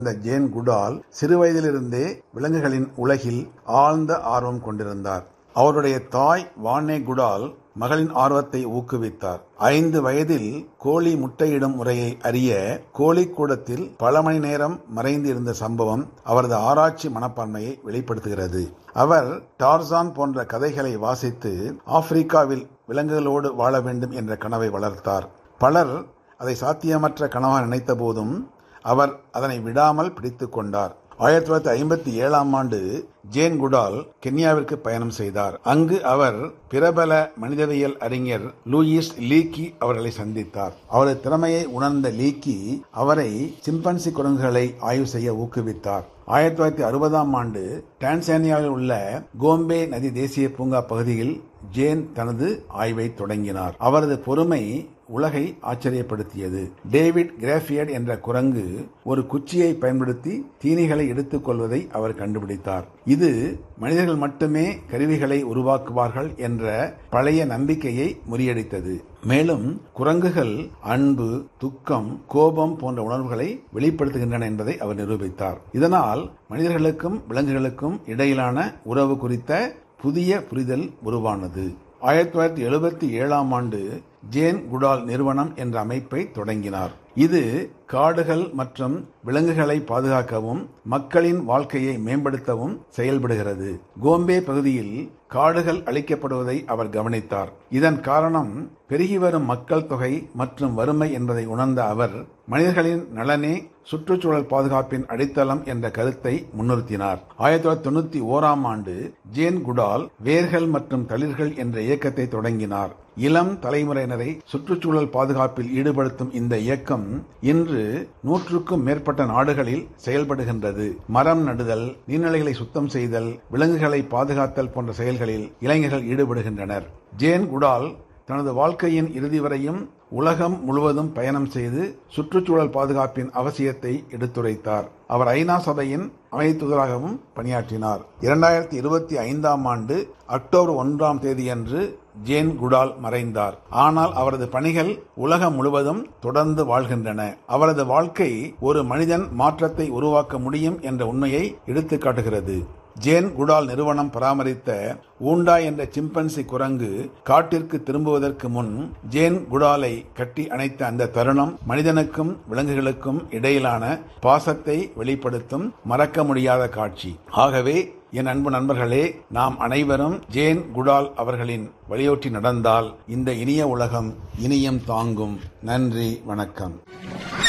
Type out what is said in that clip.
இந்த ஜேன் குடால் சிறுவயதிலிருந்தே விலங்குகளின் உலகில் ஆழ்ந்த ஆர்வம் கொண்டிருந்தார் அவருடைய தாய் வானே குடால் மகளின் ஆர்வத்தை ஊக்குவித்தார் ஐந்து வயதில் கோழி முட்டையிடும் முறையை அறிய கோழி கூடத்தில் பல மணி நேரம் மறைந்து இருந்த சம்பவம் அவரது ஆராய்ச்சி மனப்பான்மையை வெளிப்படுத்துகிறது அவர் டார்சான் போன்ற கதைகளை வாசித்து ஆப்பிரிக்காவில் விலங்குகளோடு வாழ வேண்டும் என்ற கனவை வளர்த்தார் பலர் அதை சாத்தியமற்ற கனவாக நினைத்த போதும் அவர் அதனை விடாமல் பிடித்துக் கொண்டார் ஆயிரத்தி தொள்ளாயிரத்தி ஐம்பத்தி ஏழாம் ஆண்டு ஜேன் குடால் கென்யாவிற்கு பயணம் செய்தார் அங்கு அவர் பிரபல மனிதவியல் அறிஞர் லூயிஸ் லீக்கி அவர்களை சந்தித்தார் அவரது திறமையை உணர்ந்த லீக்கி அவரை சிம்பன்சி குரங்குகளை ஆய்வு செய்ய ஊக்குவித்தார் ஆயிரத்தி தொள்ளாயிரத்தி அறுபதாம் ஆண்டு டான்சானியாவில் உள்ள கோம்பே நதி தேசிய பூங்கா பகுதியில் ஜேன் தனது ஆய்வை தொடங்கினார் அவரது பொறுமை உலகை ஆச்சரியப்படுத்தியது டேவிட் கிராஃபியட் என்ற குரங்கு ஒரு குச்சியை பயன்படுத்தி தீனிகளை எடுத்துக் கொள்வதை அவர் கண்டுபிடித்தார் இது மனிதர்கள் மட்டுமே கருவிகளை உருவாக்குவார்கள் என்ற பழைய நம்பிக்கையை முறியடித்தது மேலும் குரங்குகள் அன்பு துக்கம் கோபம் போன்ற உணர்வுகளை வெளிப்படுத்துகின்றன என்பதை அவர் நிரூபித்தார் இதனால் மனிதர்களுக்கும் விலங்குகளுக்கும் இடையிலான உறவு குறித்த புதிய புரிதல் உருவானது ஆயிரத்தி தொள்ளாயிரத்தி எழுபத்தி ஏழாம் ஆண்டு ஜேன் குடால் நிறுவனம் என்ற அமைப்பை தொடங்கினார் இது காடுகள் மற்றும் விலங்குகளை பாதுகாக்கவும் மக்களின் வாழ்க்கையை மேம்படுத்தவும் செயல்படுகிறது கோம்பே பகுதியில் காடுகள் அழிக்கப்படுவதை அவர் கவனித்தார் இதன் காரணம் பெருகி வரும் மக்கள் தொகை மற்றும் வறுமை என்பதை உணர்ந்த அவர் மனிதர்களின் நலனே சுற்றுச்சூழல் பாதுகாப்பின் அடித்தளம் என்ற கருத்தை முன்னிறுத்தினார் ஆயிரத்தி தொள்ளாயிரத்தி தொண்ணூத்தி ஓராம் ஆண்டு ஜேன் குடால் வேர்கள் மற்றும் தளிர்கள் என்ற இயக்கத்தை தொடங்கினார் இளம் தலைமுறையினரை சுற்றுச்சூழல் பாதுகாப்பில் ஈடுபடுத்தும் இந்த இயக்கம் இன்று நூற்றுக்கும் மேற்பட்ட நாடுகளில் செயல்படுகின்றது மரம் நடுதல் நீர்நிலைகளை சுத்தம் செய்தல் விலங்குகளை பாதுகாத்தல் போன்ற செயல்களில் இளைஞர்கள் ஈடுபடுகின்றனர் ஜேன் குடால் தனது வாழ்க்கையின் இறுதி வரையும் உலகம் முழுவதும் பயணம் செய்து சுற்றுச்சூழல் பாதுகாப்பின் அவசியத்தை எடுத்துரைத்தார் அவர் ஐநா சபையின் அமைத்துதலாகவும் பணியாற்றினார் இரண்டாயிரத்தி இருபத்தி ஐந்தாம் ஆண்டு அக்டோபர் ஒன்றாம் தேதியன்று ஜேன் குடால் மறைந்தார் ஆனால் அவரது பணிகள் உலகம் முழுவதும் தொடர்ந்து வாழ்கின்றன அவரது வாழ்க்கை ஒரு மனிதன் மாற்றத்தை உருவாக்க முடியும் என்ற உண்மையை எடுத்துக்காட்டுகிறது ஜேன் குடால் நிறுவனம் பராமரித்த ஊண்டா என்ற சிம்பன்சி குரங்கு காட்டிற்கு திரும்புவதற்கு முன் ஜேன் குடாலை கட்டி அணைத்த அந்த தருணம் மனிதனுக்கும் விலங்குகளுக்கும் இடையிலான பாசத்தை வெளிப்படுத்தும் மறக்க முடியாத காட்சி ஆகவே என் அன்பு நண்பர்களே நாம் அனைவரும் ஜேன் குடால் அவர்களின் வழியோட்டி நடந்தால் இந்த இனிய உலகம் இனியும் தாங்கும் நன்றி வணக்கம்